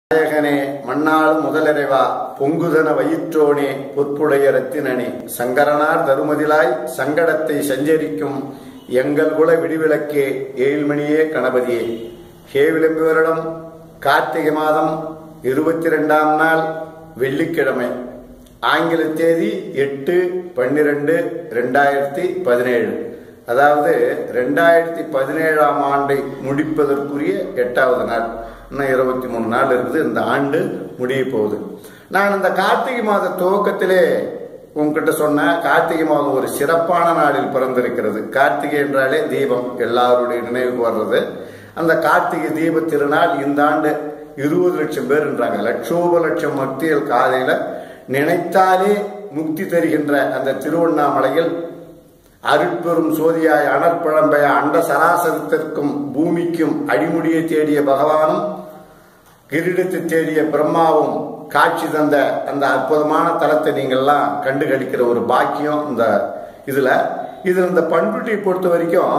நாயகனே மண்ணாள் முதலறைவா பொங்குதன வயிற்றோனே பொற்புடைய ரத்தினனே சங்கரனார் தருமதிலாய் சங்கடத்தை சஞ்சரிக்கும் எங்கள் குல விடிவிளக்கே ஏழ்மணியே கணபதியே ஹே விளம்பி வருடம் கார்த்திகை மாதம் இருபத்தி ரெண்டாம் நாள் வெள்ளிக்கிழமை ஆங்கில தேதி எட்டு பன்னிரெண்டு ரெண்டாயிரத்தி பதினேழு அதாவது ரெண்டாயிரத்தி பதினேழாம் ஆண்டை முடிப்பதற்குரிய எட்டாவது நாள் இன்னும் இருபத்தி மூணு நாள் இருக்குது இந்த ஆண்டு முடிய போகுது நான் இந்த கார்த்திகை மாத துவக்கத்திலே உங்ககிட்ட சொன்ன கார்த்திகை மாதம் ஒரு சிறப்பான நாளில் பிறந்திருக்கிறது கார்த்திகை என்றாலே தீபம் எல்லாருடைய நினைவுக்கு வர்றது அந்த கார்த்திகை தீப திருநாள் இந்த ஆண்டு இருபது லட்சம் பேர்ன்றாங்க லட்சோப லட்சம் மத்தியல் காலையில நினைத்தாலே முக்தி தருகின்ற அந்த திருவண்ணாமலையில் அருட்பெரும் சோதியாய் அனற்பழம்பய அண்ட சராசரத்திற்கும் பூமிக்கும் அடிமுடியை தேடிய பகவானும் கிரீடத்தை தேடிய பிரம்மாவும் காட்சி தந்த அந்த அற்புதமான தலத்தை நீங்கள்லாம் கண்டுகளிக்கிற ஒரு பாக்கியம் இந்த இதுல இதுல இந்த பண்புட்டியை பொறுத்த வரைக்கும்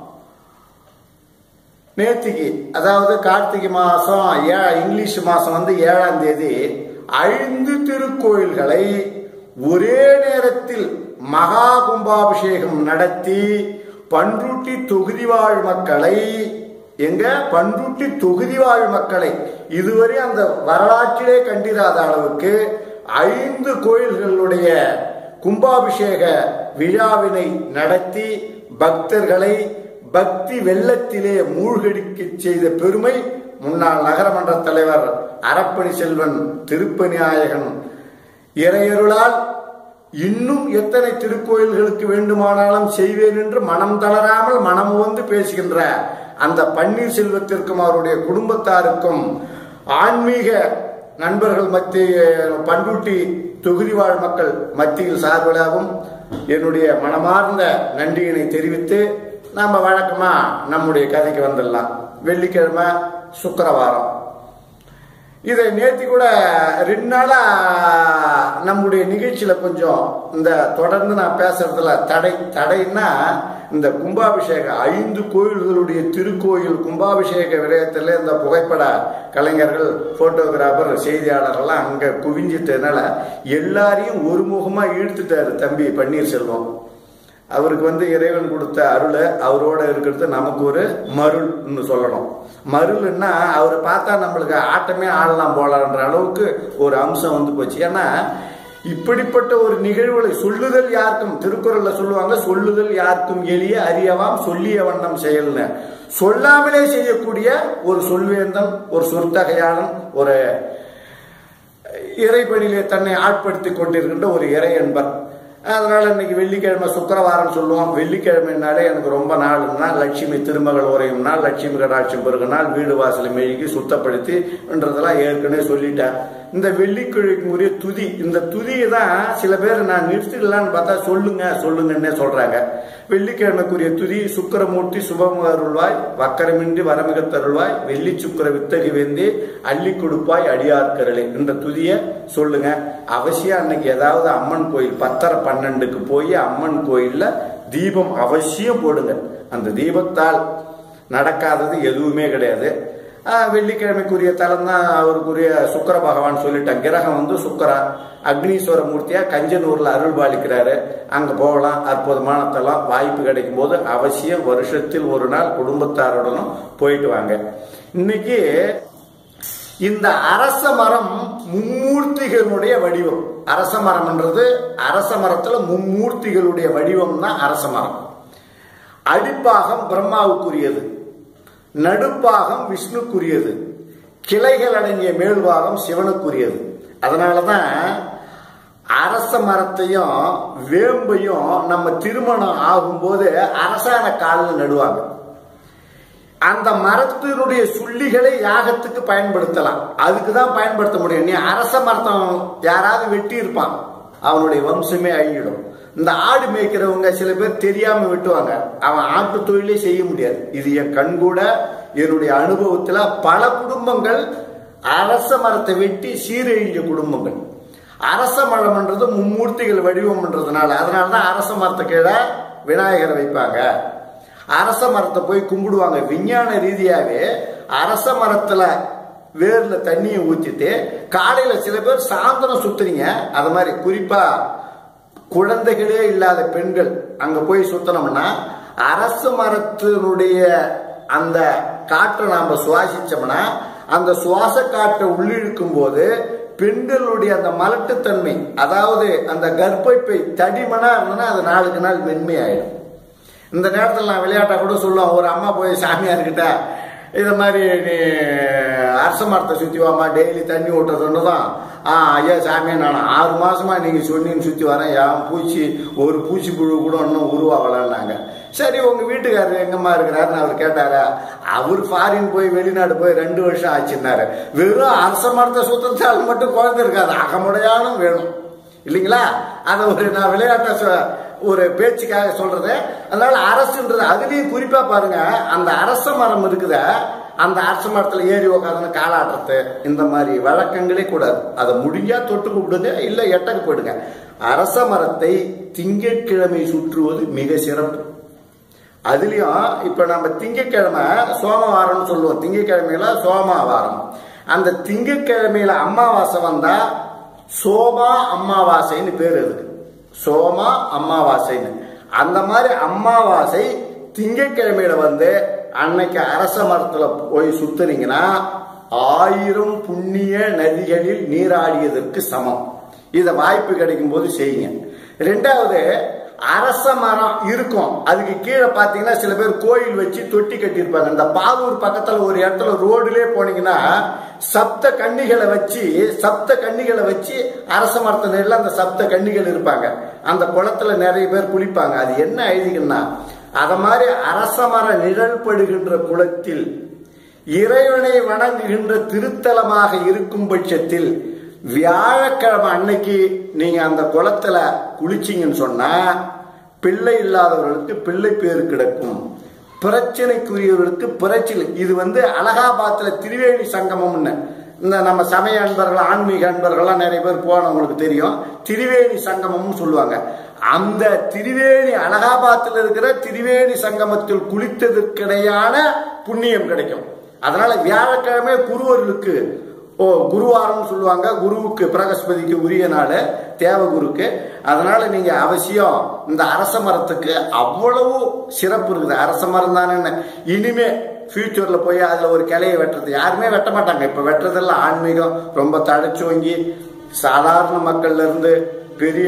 நேத்திக்கு அதாவது கார்த்திகை மாசம் ஏ இங்கிலீஷ் மாசம் வந்து ஏழாம் தேதி ஐந்து திருக்கோயில்களை ஒரே நேரத்தில் மகா கும்பாபிஷேகம் நடத்தி பன்ருட்டி தொகுதி வாழ் மக்களை எங்க பன்ருட்டி தொகுதி வாழ் மக்களை இதுவரை அந்த வரலாற்றிலே கண்டிராத அளவுக்கு ஐந்து கோயில்களுடைய கும்பாபிஷேக விழாவினை நடத்தி பக்தர்களை பக்தி வெள்ளத்திலே மூழ்கடிக்க செய்த பெருமை முன்னாள் நகரமன்ற தலைவர் அரப்பணி செல்வன் திருப்பணி நாயகன் இறையருளால் இன்னும் எத்தனை திருக்கோயில்களுக்கு வேண்டுமானாலும் செய்வேன் என்று மனம் தளராமல் மனம் வந்து பேசுகின்ற அந்த பன்னீர்செல்வத்திற்கும் அவருடைய குடும்பத்தாருக்கும் ஆன்மீக நண்பர்கள் மத்திய பண்ருட்டி தொகுதி வாழ் மக்கள் மத்தியில் சார்பிலாகவும் என்னுடைய மனமார்ந்த நன்றியினை தெரிவித்து நம்ம வழக்கமா நம்முடைய கதைக்கு வந்துடலாம் வெள்ளிக்கிழமை சுக்கரவாரம் இதை நேத்தி கூட ரெண்டு நாளா நம்முடைய நிகழ்ச்சியில கொஞ்சம் இந்த தொடர்ந்து நான் பேசுறதுல தடை தடைன்னா இந்த கும்பாபிஷேக ஐந்து கோயில்களுடைய திருக்கோயில் கும்பாபிஷேக விடயத்தில் இந்த புகைப்பட கலைஞர்கள் போட்டோகிராஃபர் செய்தியாளர்கள்லாம் அங்க குவிஞ்சிட்டதுனால எல்லாரையும் ஒருமுகமா இழுத்துட்டாரு தம்பி பன்னீர்செல்வம் அவருக்கு வந்து இறைவன் கொடுத்த அருளை அவரோட இருக்கிறது நமக்கு ஒரு மருள்னு சொல்லணும் மருள்னா அவரை பார்த்தா நம்மளுக்கு ஆட்டமே ஆடலாம் போலான்ற அளவுக்கு ஒரு அம்சம் வந்து போச்சு ஏன்னா இப்படிப்பட்ட ஒரு நிகழ்வுகளை சொல்லுதல் யாருக்கும் திருக்குறள்ல சொல்லுவாங்க சொல்லுதல் யாருக்கும் எளிய அறியவாம் சொல்லிய வண்ணம் செயல்னு சொல்லாமலே செய்யக்கூடிய ஒரு சொல்வேந்தன் ஒரு சொற்தகையாளன் ஒரு இறைப்பணியிலே தன்னை ஆட்படுத்திக் கொண்டிருக்கின்ற ஒரு இறை என்பர் அதனால இன்னைக்கு வெள்ளிக்கிழமை சுக்கரவாரம் சொல்லுவோம் வெள்ளிக்கிழமைனாலே எனக்கு ரொம்ப நாளுன்னா லட்சுமி திருமகள் உரையும் நாள் லட்சுமி கடாட்சம் பெருக நாள் வீடு வாசலை மெழுகி சுத்தப்படுத்தி என்றதெல்லாம் ஏற்கனவே சொல்லிட்டேன் இந்த வெள்ளிக்கிழமைக்குரிய துதி இந்த துதியை தான் சில பேர் நான் நிறுத்திடலான்னு பார்த்தா சொல்லுங்க சொல்லுங்கன்னே சொல்றாங்க வெள்ளிக்கிழமைக்குரிய துதி சுக்கரமூர்த்தி சுபம அருள்வாய் வக்கரமின்றி வரமிக தருள்வாய் வெள்ளி சுக்கர வித்தகி வேந்தி அள்ளி கொடுப்பாய் அடியார்கரலை என்ற துதியை சொல்லுங்க அவசியம் அன்னைக்கு ஏதாவது அம்மன் கோயில் பத்தரை பன்னெண்டுக்கு போய் அம்மன் கோயில்ல தீபம் அவசியம் போடுங்க அந்த தீபத்தால் நடக்காதது எதுவுமே கிடையாது வெள்ளிக்கிழமைக்குரிய தலம் தான் அவருக்குரிய சுக்கர பகவான் சொல்லிட்டேன் கிரகம் வந்து சுக்கரா அக்னீஸ்வர மூர்த்தியா கஞ்சனூர்ல அருள் பாலிக்கிறாரு அங்க போகலாம் அற்புதமான தலம் வாய்ப்பு கிடைக்கும் போது அவசியம் வருஷத்தில் ஒரு நாள் குடும்பத்தாருடனும் போயிட்டு வாங்க இன்னைக்கு இந்த அரச மரம் மும்மூர்த்திகளுடைய வடிவம் அரச மரம்ன்றது அரச மரத்துல மும்மூர்த்திகளுடைய வடிவம் தான் அரச மரம் அடிப்பாகம் பிரம்மாவுக்குரியது நடுப்பாகம் விஷ்ணுக்குரியது கிளைகள் அடங்கிய மேல்பாகம் சிவனுக்குரியது அதனாலதான் அரச மரத்தையும் வேம்பையும் நம்ம திருமணம் ஆகும்போது அரசாண காலில் நடுவாங்க அந்த மரத்தினுடைய சுள்ளிகளை யாகத்துக்கு பயன்படுத்தலாம் அதுக்கு தான் பயன்படுத்த முடியும் நீ அரச மரத்தம் யாராவது வெட்டி இருப்பான் அவனுடைய வம்சமே அழிஞ்சிடும் இந்த ஆடு மேய்க்கிறவங்க சில பேர் தெரியாம வெட்டுவாங்க அவன் ஆட்டு தொழிலே செய்ய முடியாது இது என் கண் கூட என்னுடைய அனுபவத்துல பல குடும்பங்கள் அரச மரத்தை வெட்டி சீரழிஞ்ச குடும்பங்கள் அரச மரம்ன்றது மும்மூர்த்திகள் வடிவம்ன்றதுனால அதனாலதான் அரச மரத்தை கீழே விநாயகரை வைப்பாங்க அரச மரத்தை போய் கும்பிடுவாங்க விஞ்ஞான ரீதியாவே அரச மரத்துல வேர்ல தண்ணியை ஊத்திட்டு காலையில சில பேர் சாயந்தரம் சுத்துறீங்க அது மாதிரி குறிப்பா குழந்தைகளே இல்லாத பெண்கள் அங்க போய் சுத்தனோம்னா அரச மரத்தினுடைய அந்த காற்றை நாம சுவாசிச்சோம்னா அந்த சுவாச காற்றை உள்ளிழுக்கும் போது பெண்களுடைய அந்த மலட்டுத்தன்மை அதாவது அந்த கர்ப்பப்பை தடிமனா இருந்ததுன்னா அது நாளுக்கு நாள் மென்மையாயிடும் இந்த நேரத்தில் நான் விளையாட்டா கூட சொல்லுவேன் ஒரு அம்மா போய் சாமியார்கிட்ட இதை மாதிரி நீ அரச மரத்தை சுற்றி வாமா டெய்லி தண்ணி ஊட்டுறதுன்னு தான் ஆ ஐயா சாமி நான் ஆறு மாசமா நீங்க சொன்னீங்கன்னு சுற்றி வரேன் என் பூச்சி ஒரு பூச்சி புழு கூட இன்னும் உருவாகலன்னாங்க சரி உங்க வீட்டுக்காரர் எங்கம்மா இருக்கிறாருன்னு அவர் கேட்டாரா அவர் ஃபாரின் போய் வெளிநாடு போய் ரெண்டு வருஷம் ஆச்சுன்னாரு வெறும் அரச மரத்தை சுத்தத்தால் மட்டும் குழந்தை இருக்காது அகமுடையானும் வேணும் இல்லைங்களா அதை ஒரு நான் விளையாட்ட சொ- ஒரு பேச்சுக்காக சொல்றது அதனால அரசுன்றது அதுலயும் குறிப்பா பாருங்க அந்த அரச மரம் இருக்குத அந்த அரச மரத்துல ஏறி உட்காந்து காலாட்டுறது இந்த மாதிரி வழக்கங்களே கூடாது அதை முடிஞ்சா தொட்டு கூப்பிடுங்க இல்ல எட்டக்கு போயிடுங்க அரச மரத்தை திங்கட்கிழமை சுற்றுவது மிக சிறப்பு அதுலயும் இப்ப நம்ம திங்கட்கிழமை சோமவாரம்னு சொல்லுவோம் திங்கட்கிழமையில சோமவாரம் அந்த திங்கட்கிழமையில அமாவாசை வந்தா சோமா அமாவாசைன்னு பேர் இருக்கு சோமா அமாவாசைன்னு அந்த மாதிரி அமாவாசை திங்கட்கிழமையில வந்து அன்னைக்கு அரச மரத்துல போய் சுத்துனீங்கன்னா ஆயிரம் புண்ணிய நதிகளில் நீராடியதற்கு சமம் இத வாய்ப்பு கிடைக்கும் போது செய்யுங்க ரெண்டாவது அரச மரம் இருக்கும் அதுக்கு கீழே பாத்தீங்கன்னா சில பேர் கோயில் வச்சு தொட்டி கட்டியிருப்பாங்க இந்த பாவூர் பக்கத்துல ஒரு இடத்துல ரோடுலே போனீங்கன்னா சப்த கன்னிகளை வச்சு சப்த கன்னிகளை வச்சு அரச மரத்து நேரில் அந்த சப்த கன்னிகள் இருப்பாங்க அந்த குளத்துல நிறைய பேர் குளிப்பாங்க அது என்ன ஐதீகம்னா அத மாதிரி அரச மர நிழல் படுகின்ற குளத்தில் இறைவனை வணங்குகின்ற திருத்தலமாக இருக்கும் பட்சத்தில் வியாழக்கிழமை அன்னைக்கு நீங்க அந்த குளத்துல குளிச்சீங்கன்னு சொன்னா பிள்ளை இல்லாதவர்களுக்கு பிள்ளை பேர் கிடைக்கும் பிரச்சனைக்குரியவர்களுக்கு பிரச்சனை இது வந்து அலகாபாத்ல திரிவேணி சங்கமம்னு இந்த நம்ம சமய அன்பர்கள் ஆன்மீக அன்பர்கள்லாம் நிறைய பேர் போனவங்களுக்கு தெரியும் திரிவேணி சங்கமம்னு சொல்லுவாங்க அந்த திரிவேணி அலகாபாத்தில் இருக்கிற திரிவேணி சங்கமத்தில் குளித்ததற்கிடையான புண்ணியம் கிடைக்கும் அதனால வியாழக்கிழமை குருவர்களுக்கு ஓ குருவாரம் சொல்லுவாங்க குருவுக்கு பிரகஸ்பதிக்கு உரிய நாள் தேவகுருக்கு அதனால நீங்க அவசியம் இந்த அரச மரத்துக்கு அவ்வளவு சிறப்பு இருக்குது அரச மரம் தானே இனிமே ஃபியூச்சர்ல போய் அதுல ஒரு கிளையை வெட்டுறது யாருமே வெட்ட மாட்டாங்க இப்ப வெட்டுறதெல்லாம் ஆன்மீகம் ரொம்ப தடைச்சோங்கி சாதாரண மக்கள்ல இருந்து பெரிய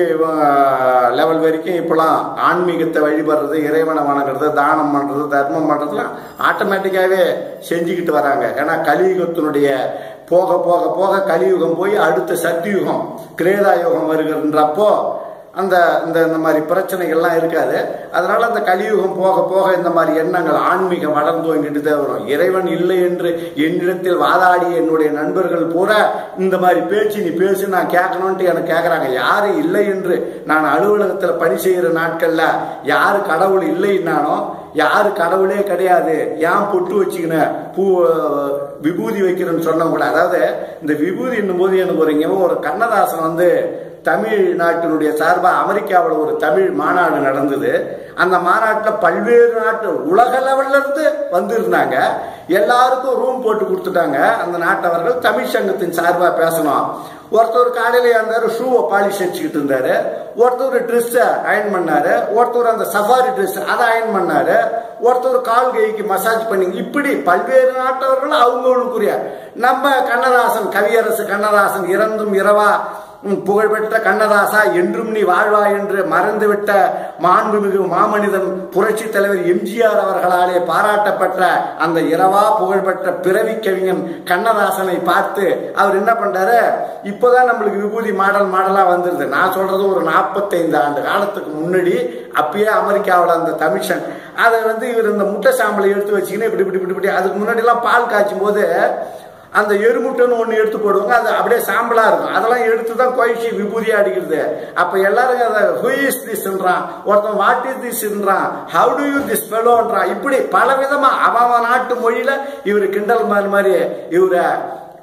லெவல் வரைக்கும் இப்பெல்லாம் ஆன்மீகத்தை வழிபடுறது இறைவனை வணங்குறது தானம் பண்றது தர்மம் பண்றதுலாம் ஆட்டோமேட்டிக்காவே செஞ்சுக்கிட்டு வராங்க ஏன்னா கலியுகத்தினுடைய போக போக போக கலியுகம் போய் அடுத்த சத்தியுகம் கிரேதா யுகம் வருகின்றப்போ அந்த இந்த இந்த மாதிரி பிரச்சனைகள்லாம் இருக்காது அதனால அந்த கலியுகம் போக போக இந்த மாதிரி எண்ணங்கள் ஆன்மீகம் வளர்ந்து வந்துட்டு தான் வரும் இறைவன் இல்லை என்று என்னிடத்தில் வாதாடிய என்னுடைய நண்பர்கள் பூரா இந்த மாதிரி பேச்சு நீ பேசு நான் கேட்கணும்ட்டு எனக்கு கேட்கறாங்க யாரு இல்லை என்று நான் அலுவலகத்தில் பணி செய்கிற நாட்கள்ல யாரு கடவுள் இல்லைன்னானோ யாரு கடவுளே கிடையாது ஏன் பொட்டு வச்சுக்கின பூ விபூதி வைக்கிறேன்னு சொன்ன கூட அதாவது இந்த விபூதி என்னும் போது எனக்கு ஒரு ஞாபகம், ஒரு கண்ணதாசன் வந்து தமிழ்நாட்டினுடைய சார்பாக அமெரிக்காவில் ஒரு தமிழ் மாநாடு நடந்தது அந்த மாநாட்டில் பல்வேறு நாட்டு உலக லெவல்ல இருந்து வந்திருந்தாங்க எல்லாருக்கும் ரூம் போட்டு கொடுத்துட்டாங்க அந்த நாட்டவர்கள் தமிழ் சங்கத்தின் சார்பாக பேசணும் ஒருத்தர் காலையில இருந்தாரு ஷூவை பாலிஷ் அடிச்சுக்கிட்டு இருந்தாரு ஒருத்தர் ட்ரெஸ்ஸை அயன் பண்ணாரு ஒருத்தர் அந்த சஃபாரி ட்ரெஸ் அதை அயன் பண்ணாரு ஒருத்தர் கால் கைக்கு மசாஜ் பண்ணி இப்படி பல்வேறு நாட்டவர்கள் அவங்களுக்குரிய நம்ம கண்ணதாசன் கவியரசு கண்ணதாசன் இறந்தும் இரவா உம், புகழ்பெற்ற கண்ணதாசா என்றும் நீ வாழ்வா என்று மறந்துவிட்ட மாண்புமிகு மாமனிதன் புரட்சி தலைவர் எம்ஜிஆர் அவர்களாலே பாராட்டப்பட்ட அந்த இரவா புகழ்பெற்ற பிறவி கவிஞன் கண்ணதாசனை பார்த்து அவர் என்ன பண்றாரு இப்போதான் நம்மளுக்கு விபூதி மாடல் மாடலா வந்துருது நான் சொல்றது ஒரு நாற்பத்தைந்து ஆண்டு காலத்துக்கு முன்னாடி அப்பயே அமெரிக்காவில் அந்த தமிஷன் அதை வந்து இவர் இந்த முட்டை சாம்பலை எடுத்து வச்சுக்கின்னு இப்படி இப்படி இப்படி இப்படி அதுக்கு முன்னாடி எல்லாம் பால் காய்ச்சும் போது அந்த எருமுட்டைன்னு ஒன்று எடுத்து போடுவாங்க அது அப்படியே சாம்பலா இருக்கும் அதெல்லாம் எடுத்து தான் குழச்சி விபூதியா அடிக்கிறது அப்ப எல்லாரும் அதை ஹூ இஸ் திஸ்ன்றான் ஒருத்தன் வாட் இஸ் திஸ்ன்றான் ஹவு டு யூ திஸ் ஃபெலோன்றான் இப்படி பல விதமா அவன் அவன் நாட்டு மொழியில இவர் கிண்டல் மாதிரி மாதிரி இவரை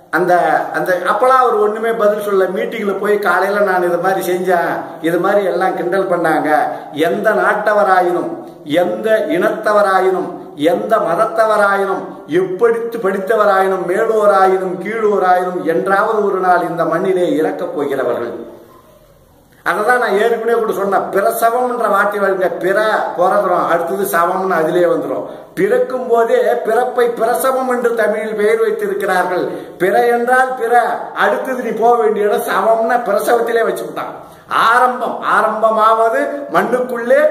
அந்த அந்த அப்பெல்லாம் அவர் ஒண்ணுமே பதில் சொல்ல மீட்டிங்ல போய் காலையில நான் இது மாதிரி செஞ்சேன் இது மாதிரி எல்லாம் கிண்டல் பண்ணாங்க எந்த நாட்டவராயினும் எந்த இனத்தவராயினும் எந்த மதத்தவராயினும் எப்படித்து படித்தவராயினும் மேலோராயினும் கீழோராயினும் என்றாவது ஒரு நாள் இந்த மண்ணிலே இறக்கப் போகிறவர்கள் அதை தான் நான் ஏற்கனவே கூட சொன்னேன் பிரசவம்ன்ற வார்த்தை வருங்க பிற பிறக்கிறோம் அடுத்தது சவம்னு அதிலே வந்துடும் பிறக்கும் போதே பிறப்பை பிரசவம் என்று தமிழில் பெயர் வைத்திருக்கிறார்கள் பிற என்றால் பிற அடுத்தது நீ போக வேண்டிய இடம் சவம்னா பிரசவத்திலே வச்சுக்கிட்டான் ஆரம்பம் ஆரம்பமாவது மண்ணுக்குள்ளே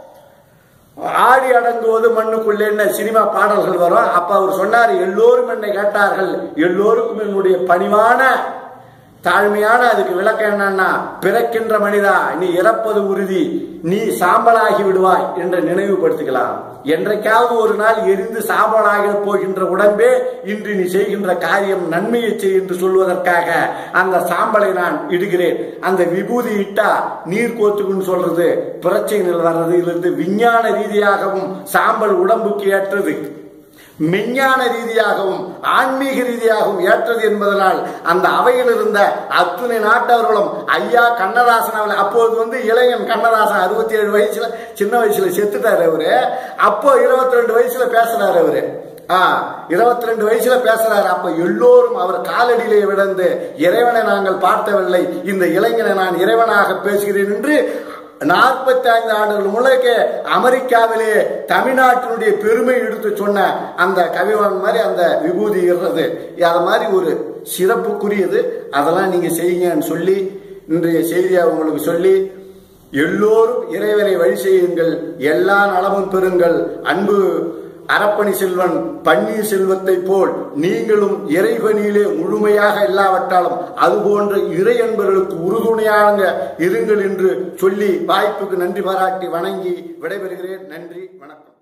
ஆடி அடங்குவது மண்ணுக்குள்ளேன்னு சினிமா பாடல்கள் வரும் அப்ப அவர் சொன்னார் எல்லோரும் என்னை கேட்டார்கள் எல்லோருக்கும் என்னுடைய பணிவான தாழ்மையான அதுக்கு விளக்கம் என்னன்னா பிறக்கின்ற மனிதா நீ இறப்பது உறுதி நீ சாம்பலாகி விடுவாய் என்று நினைவுபடுத்திக்கலாம் என்றைக்காவது ஒரு நாள் எரிந்து சாம்பலாக போகின்ற உடம்பே இன்று நீ செய்கின்ற காரியம் நன்மையை செய் என்று சொல்வதற்காக அந்த சாம்பலை நான் இடுகிறேன் அந்த விபூதி இட்டா நீர் கோத்துக்குன்னு சொல்றது பிரச்சனைகள் வர்றது இருந்து விஞ்ஞான ரீதியாகவும் சாம்பல் உடம்புக்கு ஏற்றது மெஞ்ஞான ரீதியாகவும் ஆன்மீக ரீதியாகவும் ஏற்றது என்பதனால் அந்த அவையில் இருந்த அத்துணை நாட்டவர்களும் ஐயா கண்ணதாசன் அவர்கள் அப்போது வந்து இளைஞன் கண்ணதாசன் அறுபத்தி ஏழு வயசுல சின்ன வயசுல செத்துட்டாரு அவரு அப்போ இருபத்தி ரெண்டு வயசுல பேசுறாரு அவரு இருபத்தி ரெண்டு வயசுல பேசுறாரு அப்ப எல்லோரும் அவர் காலடியிலே விழுந்து இறைவனை நாங்கள் பார்த்தவில்லை இந்த இளைஞனை நான் இறைவனாக பேசுகிறேன் என்று நாற்பத்தி ஐந்து ஆண்டுகள் முழுக்க அமெரிக்காவிலே தமிழ்நாட்டினுடைய பெருமை எடுத்து சொன்ன அந்த கவிவான் மாதிரி அந்த விபூதி இருந்தது அது மாதிரி ஒரு சிறப்புக்குரியது அதெல்லாம் நீங்க செய்யுங்கன்னு சொல்லி இன்றைய செய்தியை உங்களுக்கு சொல்லி எல்லோரும் இறைவனை வழி செய்யுங்கள் எல்லா நலமும் பெறுங்கள் அன்பு அரப்பணி செல்வன் பன்னீர் செல்வத்தை போல் நீங்களும் இறைவனியிலே முழுமையாக இல்லாவிட்டாலும் அது போன்ற இறை என்பவர்களுக்கு உறுதுணையாக இருங்கள் என்று சொல்லி வாய்ப்புக்கு நன்றி பாராட்டி வணங்கி விடைபெறுகிறேன் நன்றி வணக்கம்